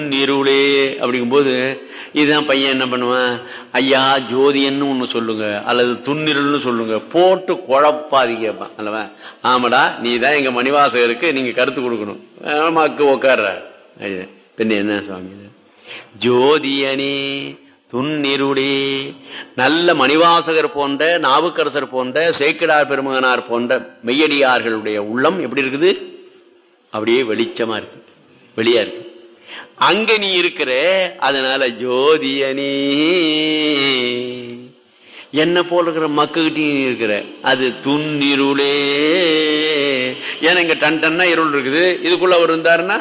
இருளே அப்படிங்கும்போது இதுதான் பையன் என்ன பண்ணுவான் ஐயா ஜோதியன்னு ஒண்ணு சொல்லுங்க அல்லது துன்னிருள்னு சொல்லுங்க போட்டு குழப்பாதீங்க கேட்பான் அல்லவா ஆமாடா நீ தான் எங்க மணிவாசகருக்கு நீங்க கருத்து கொடுக்கணும் ஆமாக்கு உக்காடுற பின்ன என்ன சுவாமி இது? ஜோதியனே துன்னிருளே நல்ல மணிவாசகர் போன்ற நாவுக்கரசர் போன்ற சேக்கிடார் பெருமகனார் போன்ற மெய்யடியார்களுடைய உள்ளம் எப்படி இருக்குது அப்படியே வெளிச்சமா இருக்கு வெளியா இருக்கு அங்க நீ இருக்கிற அதனால ஜோதியனே என்ன போல இருக்கிற மக்கள்கிட்டயும் நீ இருக்கிற அது துன்னிருளே ஏன்னா இங்க டன் டன்னா இருள் இருக்குது இதுக்குள்ள அவர் இருந்தாருன்னா